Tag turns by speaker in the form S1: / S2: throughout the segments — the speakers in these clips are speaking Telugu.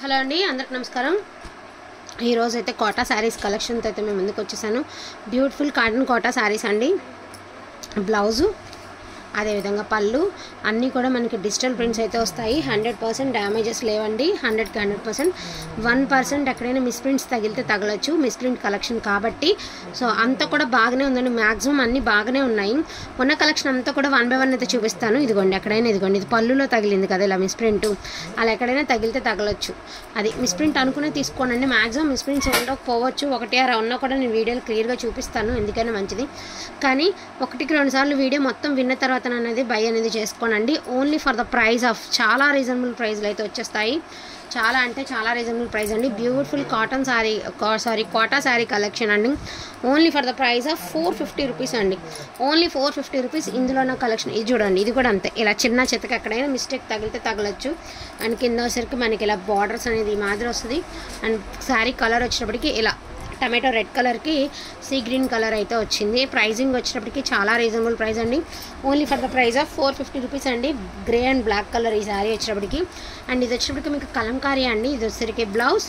S1: హలో అండి అందరికి నమస్కారం ఈరోజు అయితే కోటా శారీస్ కలెక్షన్తో అయితే మేము ముందుకు వచ్చేసాను బ్యూటిఫుల్ కాటన్ కోటా శారీస్ అండి బ్లౌజు అదేవిధంగా పళ్ళు అన్నీ కూడా మనకి డిజిటల్ ప్రింట్స్ అయితే వస్తాయి హండ్రెడ్ పర్సెంట్ డ్యామేజెస్ లేవండి హండ్రెడ్కి హండ్రెడ్ పర్సెంట్ వన్ పర్సెంట్ ఎక్కడైనా మిస్ప్రింట్స్ తగిలితే తగలచ్చు మిస్ప్రింట్ కలెక్షన్ కాబట్టి సో అంతా కూడా బాగానే ఉందండి మ్యాక్సిమం అన్నీ బాగానే ఉన్నాయి ఉన్న కలెక్షన్ అంతా కూడా వన్ బై వన్ అయితే చూపిస్తాను ఇదిగోండి ఎక్కడైనా ఇదిగోండి ఇది పళ్ళులో తగిలింది కదా ఇలా మిస్ప్రింట్ అలా ఎక్కడైనా తగిలితే తగలచ్చు అది మిస్ప్రింట్ అనుకునే తీసుకోనండి మ్యాక్సిమం మిస్ప్రింట్స్ ఉండకపోవచ్చు ఒకటి అర ఉన్నా కూడా నేను వీడియోలు క్లియర్గా చూపిస్తాను ఎందుకైనా మంచిది కానీ ఒకటికి రెండు సార్లు వీడియో మొత్తం విన్న తర్వాత అనేది బై అనేది చేసుకోనండి only for the price of చాలా రీజనబుల్ ప్రైస్లో అయితే వచ్చేస్తాయి చాలా అంటే చాలా రీజనబుల్ ప్రైస్ అండి beautiful cotton sari sorry Kota sari collection అండి only for the price of four fifty rupees అండి ఓన్లీ ఫోర్ ఫిఫ్టీ రూపీస్ ఇందులో నా కలెక్షన్ ఇది చూడండి ఇది కూడా అంతే ఇలా చిన్న చెత్తకి ఎక్కడైనా మిస్టేక్ తగిలితే తగలచ్చు అండ్ కింద వచ్చేసరికి మనకి ఇలా బార్డర్స్ అనేది ఈ మాదిరి వస్తుంది అండ్ శారీ కలర్ వచ్చినప్పటికి ఇలా టమాటో రెడ్ కలర్కి సీ గ్రీన్ కలర్ అయితే వచ్చింది ప్రైజింగ్ వచ్చేటప్పటికి చాలా రీజనబుల్ ప్రైస్ అండి only for the price of four fifty rupees అండి గ్రే అండ్ బ్లాక్ కలర్ ఈ శారీ వచ్చేటప్పటికి అండ్ ఇది వచ్చేటప్పటికి మీకు కలంకారీ అండి ఇది వచ్చేసరికి బ్లౌజ్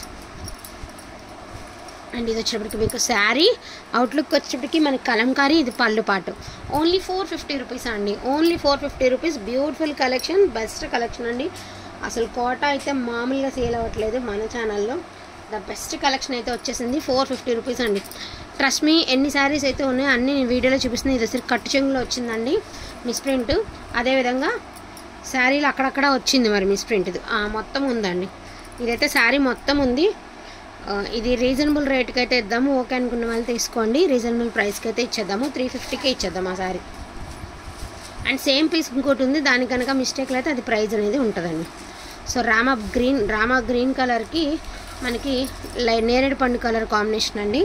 S1: అండ్ ఇది వచ్చేటప్పటికి మీకు శారీ అవుట్లుక్ వచ్చేటప్పటికి మనకి కలంకారీ ఇది పళ్ళు పాటు ఓన్లీ ఫోర్ ఫిఫ్టీ రూపీస్ అండి only four fifty rupees beautiful collection best collection అండి అసలు కోట అయితే మామూలుగా సేల్ అవ్వట్లేదు మన ఛానల్లో ద బెస్ట్ కలెక్షన్ అయితే వచ్చేసింది ఫోర్ ఫిఫ్టీ రూపీస్ అండి ట్రస్ట్ మీ ఎన్ని శారీస్ అయితే ఉన్నాయో అన్ని నేను వీడియోలో చూపిస్తున్నాయి ఇది వచ్చి కట్టు చెంగులో వచ్చిందండి మిస్ ప్రింట్ అదేవిధంగా శారీలు అక్కడక్కడ వచ్చింది మరి మిస్ ప్రింట్ ఇది ఆ, మొత్తం ఉందండి ఇదైతే శారీ మొత్తం ఉంది ఆ, ఇది రీజనబుల్ రేట్కి అయితే ఇద్దాము ఓకే అనుకున్న వాళ్ళు తీసుకోండి రీజనబుల్ ప్రైస్కి అయితే ఇచ్చేద్దాము త్రీ ఫిఫ్టీకే ఇచ్చేద్దాం ఆ శారీ అండ్ సేమ్ పీస్ ఇంకోటి ఉంది దాని కనుక మిస్టేక్లు అయితే అది ప్రైస్ అనేది ఉంటుందండి so Rama green Rama green కలర్కి మనకి లై నేరేడు పండు కలర్ కాంబినేషన్ అండి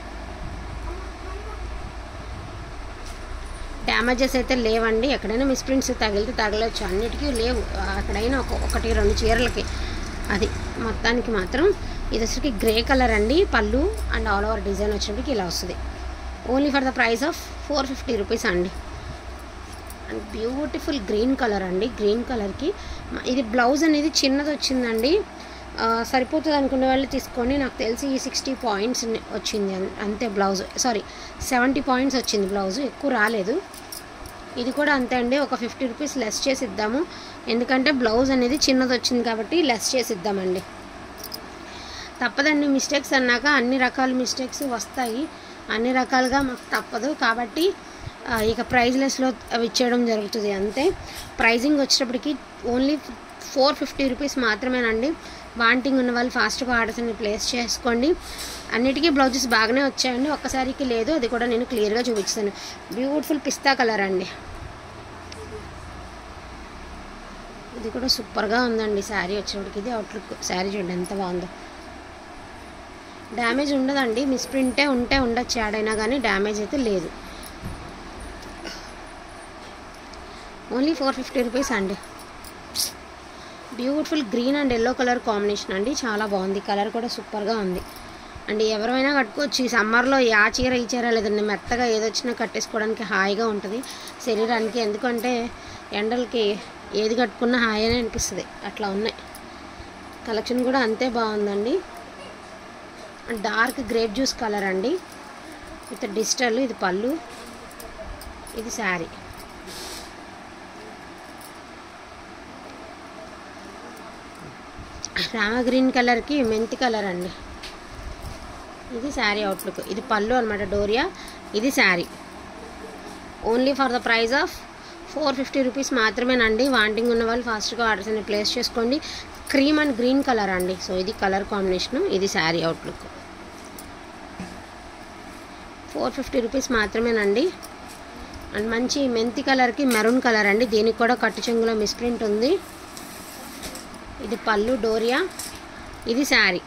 S1: డ్యామేజెస్ అయితే లేవండి ఎక్కడైనా మిస్ప్రింట్స్ తగిలితే తగలచ్చు అన్నిటికీ లేవు అక్కడైనా ఒక ఒకటి రెండు చీరలకి అది మొత్తానికి మాత్రం ఇది వచ్చరికి గ్రే కలర్ అండి పళ్ళు అండ్ ఆల్ ఓవర్ డిజైన్ వచ్చినప్పటికి ఇలా వస్తుంది only for the price of four fifty rupees అండి అండ్ బ్యూటిఫుల్ గ్రీన్ కలర్ అండి గ్రీన్ కలర్కి ఇది బ్లౌజ్ అనేది చిన్నది వచ్చిందండి ఆ, సరిపోతుంది అనుకునే వాళ్ళు తీసుకోండి నాకు తెలిసి ఈ సిక్స్టీ పాయింట్స్ వచ్చింది అన్- అంతే బ్లౌజ్ సారీ సెవెంటీ పాయింట్స్ వచ్చింది బ్లౌజ్ ఎక్కువ రాలేదు ఇది కూడా అంతే అండి ఒక ఫిఫ్టీ రూపీస్ లెస్ చేసి ఇద్దాము ఎందుకంటే బ్లౌజ్ అనేది చిన్నది వచ్చింది కాబట్టి లెస్ చేసి ఇద్దామండి తప్పదండి మిస్టేక్స్ అన్నాక అన్ని రకాల మిస్టేక్స్ వస్తాయి అన్ని రకాలుగా మాకు తప్పదు కాబట్టి ఆ, ఇక ప్రైజ్లెస్లో అవి ఇచ్చేయడం జరుగుతుంది అంతే ప్రైజింగ్ వచ్చేటప్పటికి ఓన్లీ ఫోర్ ఫిఫ్టీ రూపీస్ మాత్రమేనండి వాంటింగ్ ఉన్న వాళ్ళు ఫాస్ట్గా ఆర్డర్స్ అన్ని ప్లేస్ చేసుకోండి అన్నిటికీ బ్లౌజెస్ బాగానే వచ్చాయండి ఒక్కసారికి లేదు అది కూడా నేను క్లియర్గా చూపిస్తాను బ్యూటిఫుల్ పిస్తా కలర్ అండి ఇది కూడా సూపర్గా ఉందండి శారీ వచ్చేప్పటికి ఇది అవుట్లుక్ శారీ చూడండి ఎంత బాగుందో డ్యామేజ్ ఉండదండి మిస్ప్రింటే ఉంటే ఉండొచ్చు యాడైనా కానీ డ్యామేజ్ అయితే లేదు ఓన్లీ ఫోర్ ఫిఫ్టీ రూపీస్ అండి beautiful green and yellow colour combination అండి చాలా బాగుంది కలర్ కూడా సూపర్గా ఉంది అండ్ ఎవరైనా కట్టుకోవచ్చు ఈ సమ్మర్లో ఆ చీర ఈ చీర లేదండి మెత్తగా ఏదొచ్చినా కట్టేసుకోవడానికి హాయిగా ఉంటుంది శరీరానికి ఎందుకంటే ఎండలకి ఏది కట్టుకున్నా హాయిగానే అనిపిస్తుంది అట్లా ఉన్నాయి కలెక్షన్ కూడా అంతే బాగుందండి డార్క్ గ్రేప్ జ్యూస్ కలర్ అండి విత్ డిజిటల్ ఇది పళ్ళు ఇది శారీ రామ గ్రీన్ కలర్కి మెంతి కలర్ అండి ఇది శారీ అవుట్లుక్ ఇది పళ్ళు అనమాట డోరియా ఇది sari only for the price of four fifty rupees మాత్రమేనండి వాంటింగ్ ఉన్న వాళ్ళు ఫాస్ట్గా ఆర్డర్స్ అని ప్లేస్ చేసుకోండి క్రీమ్ అండ్ గ్రీన్ కలర్ అండి సో ఇది కలర్ కాంబినేషన్ ఇది sari outlook four fifty rupees మాత్రమేనండి అండ్ మంచి మెంతి కలర్కి మెరూన్ కలర్ అండి దీనికి కూడా కట్టు చెంగులో మిస్ప్రింట్ ఉంది ఇది పళ్ళు డోరియా ఇది శారీ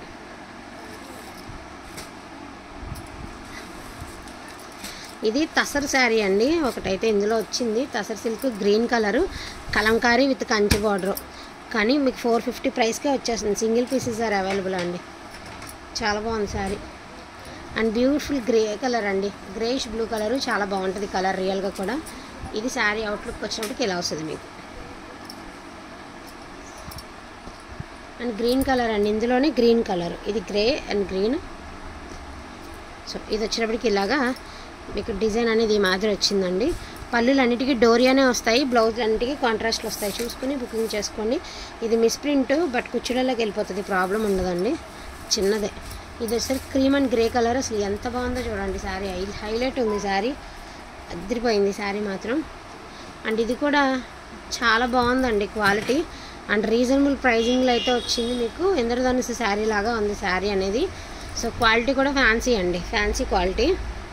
S1: ఇది తసర్ శారీ అండి ఒకటైతే ఇందులో వచ్చింది tussar silk green colour Kalamkari with Kanchi border కానీ మీకు ఫోర్ ఫిఫ్టీ ప్రైస్కే వచ్చేస్తుంది సింగిల్ పీసెస్ ఆర్ అవైలబుల్ అండి చాలా బాగుంది sari and beautiful grey colour అండి గ్రేష్ బ్లూ కలరు చాలా బాగుంటుంది కలర్ రియల్గా కూడా ఇది శారీ అవుట్లుక్ వచ్చినప్పటికి ఇలా వస్తుంది మీకు అండ్ గ్రీన్ కలర్ అండి ఇందులోనే గ్రీన్ కలర్ ఇది గ్రే అండ్ గ్రీన్ సో ఇది వచ్చినప్పటికి ఇలాగా మీకు డిజైన్ అనేది ఈ మాదిరి వచ్చిందండి పళ్ళులు అన్నిటికీ డోరియానే వస్తాయి బ్లౌజ్ అన్నిటికీ కాంట్రాస్ట్లు వస్తాయి చూసుకుని బుకింగ్ చేసుకోండి ఇది మిస్ ప్రింట్ బట్ కుచ్చులలోకి వెళ్ళిపోతుంది ప్రాబ్లం ఉండదండి చిన్నదే ఇది వచ్చేసరికి క్రీమ్ అండ్ గ్రే కలర్ అసలు ఎంత బాగుందో చూడండి శారీ హైలైట్ ఉంది శారీ అదిరిపోయింది శారీ మాత్రం అండ్ ఇది కూడా చాలా బాగుందండి క్వాలిటీ అండ్ రీజనబుల్ ప్రైజింగ్లో అయితే వచ్చింది మీకు ఇంద్రధనుసు శారీ లాగా ఉంది శారీ అనేది సో క్వాలిటీ కూడా ఫ్యాన్సీ అండి ఫ్యాన్సీ క్వాలిటీ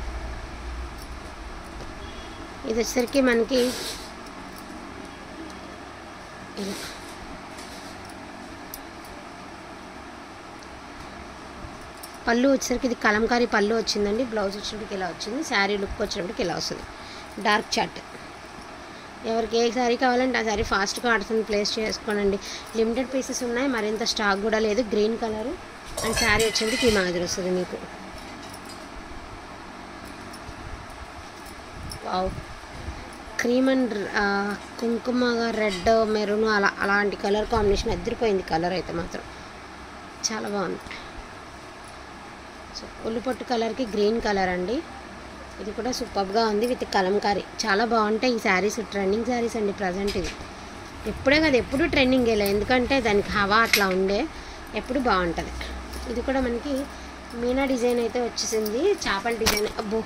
S1: ఇది వచ్చేసరికి మనకి ఇలా పళ్ళు వచ్చేసరికి ఇది కలంకారీ పళ్ళు వచ్చిందండి బ్లౌజ్ వచ్చినప్పటికి ఇలా వచ్చింది శారీ లుక్ వచ్చినప్పటికి ఇలా వస్తుంది డార్క్ చాట్ ఎవరికి ఏ శారీ కావాలంటే ఆ శారీ ఫాస్ట్గా ఆడుతుంది ప్లేస్ చేసుకోనండి లిమిటెడ్ పీసెస్ ఉన్నాయి మరింత స్టాక్ కూడా లేదు గ్రీన్ కలర్ అండ్ శారీ వచ్చేందుకు ఈ మాదిరి వస్తుంది మీకు వావ్ క్రీమ్ అండ్ కుంకుమ రెడ్ మెరూన్ అలా అలాంటి కలర్ కాంబినేషన్ అద్దరిపోయింది కలర్ అయితే మాత్రం చాలా బాగుంది సో ఉల్లిపొట్టు కలర్కి గ్రీన్ కలర్ అండి ఇది కూడా సూపర్గా ఉంది విత్ కలంకారీ చాలా బాగుంటాయి ఈ శారీస్ ట్రెండింగ్ శారీస్ అండి ప్రజెంట్ ఇది ఎప్పుడే కదా ఎప్పుడు ట్రెండింగ్ వెళ్ళే ఎందుకంటే దానికి హవా అట్లా ఉండే ఎప్పుడు బాగుంటుంది ఇది కూడా మనకి మీనా డిజైన్ అయితే వచ్చేసింది చేపల డిజైన్ అబ్బో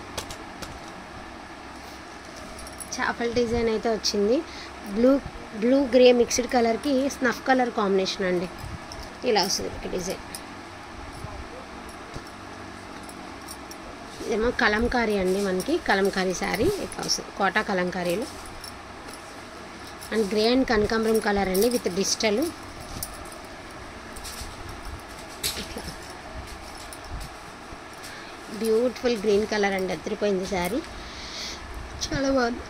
S1: చేపల డిజైన్ అయితే వచ్చింది బ్లూ బ్లూ గ్రే మిక్స్డ్ కలర్కి స్నఫ్ కలర్ కాంబినేషన్ అండి ఇలా వస్తుంది మీకు డిజైన్ ఇదేమో కలంకారీ అండి మనకి కలంకారీ శారీ ఇట్లా వస్తుంది కోటా కలంకారీలు అండ్ గ్రే అండ్ కనకాంబరం కలర్ అండి విత్ డిజిటల్ ఇట్లా బ్యూటిఫుల్ గ్రీన్ కలర్ అండి అద్దరిపోయింది శారీ చాలా బాగుంది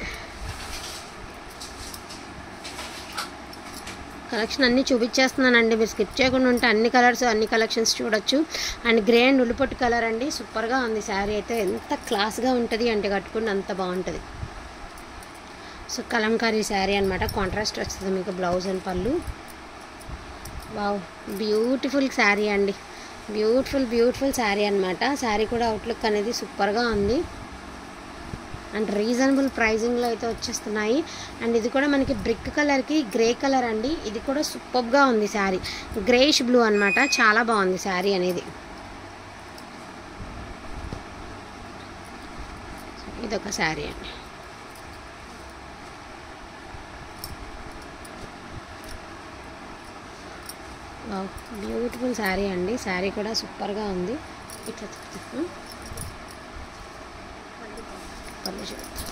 S1: కలెక్షన్ అన్నీ చూపించేస్తున్నానండి మీరు స్కిప్ చేయకుండా ఉంటే అన్ని కలర్స్ అన్ని కలెక్షన్స్ చూడొచ్చు అండ్ గ్రే అండ్ ఉల్లిపొట్టు కలర్ అండి సూపర్గా ఉంది శారీ అయితే ఎంత క్లాస్గా ఉంటుంది అంటే కట్టుకుంటే అంత బాగుంటుంది సో కలంకారీ శారీ అనమాట కాంట్రాస్ట్ వస్తుంది మీకు బ్లౌజ్ అండ్ పళ్ళు వావ్ బ్యూటిఫుల్ శారీ అండి బ్యూటిఫుల్ బ్యూటిఫుల్ శారీ అనమాట శారీ కూడా అవుట్లుక్ అనేది సూపర్గా ఉంది అండ్ రీజనబుల్ ప్రైజింగ్లో అయితే వచ్చేస్తున్నాయి అండ్ ఇది కూడా మనకి బ్రిక్ కలర్కి గ్రే కలర్ అండి ఇది కూడా సూపర్గా ఉంది శారీ గ్రేష్ బ్లూ అనమాట చాలా బాగుంది శారీ అనేది ఇదొక శారీ అండి బ్యూటిఫుల్ శారీ అండి శారీ కూడా సూపర్గా ఉంది ఇట్లా చెప్తాను పళ్ళు చూద్దాం.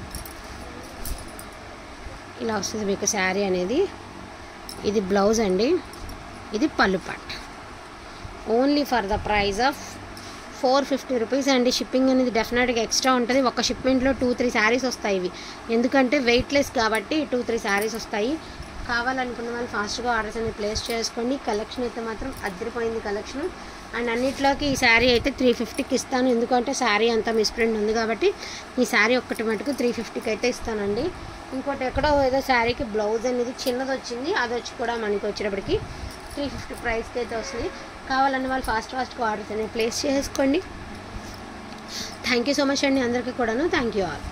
S1: ఇలా వస్తుంది మీకు శారీ అనేది ఇది బ్లౌజ్ అండి ఇది పళ్ళు పట్ only for the price of four fifty rupees అండి షిప్పింగ్ అనేది డెఫినెట్గా ఎక్స్ట్రా ఉంటుంది ఒక షిప్మెంట్లో టూ త్రీ శారీస్ వస్తాయి ఇవి ఎందుకంటే వెయిట్లెస్ కాబట్టి టూ త్రీ శారీస్ వస్తాయి కావాలనుకున్న వాళ్ళు ఫాస్ట్గా ఆర్డర్స్ అనేది ప్లేస్ చేసుకోండి కలెక్షన్ అయితే మాత్రం అద్దరిపోయింది కలెక్షన్ అండ్ అన్నిట్లోకి ఈ శారీ అయితే త్రీ ఫిఫ్టీకి ఇస్తాను ఎందుకంటే శారీ అంతా మిస్ప్రింట్ ఉంది కాబట్టి ఈ శారీ ఒక్కటి మటుకు త్రీ ఫిఫ్టీకి అయితే ఇస్తానండి ఇంకోటి ఎక్కడో ఏదో శారీకి బ్లౌజ్ అనేది చిన్నది వచ్చింది అది వచ్చి కూడా మనకి వచ్చేటప్పటికి త్రీ ఫిఫ్టీ ప్రైస్కి అయితే వస్తుంది కావాలన్న వాళ్ళు ఫాస్ట్ ఫాస్ట్గా ఆర్డర్స్ అనేది ప్లేస్ చేసుకోండి థ్యాంక్ యూ సో మచ్ అండి అందరికీ కూడాను థ్యాంక్ యూ ఆల్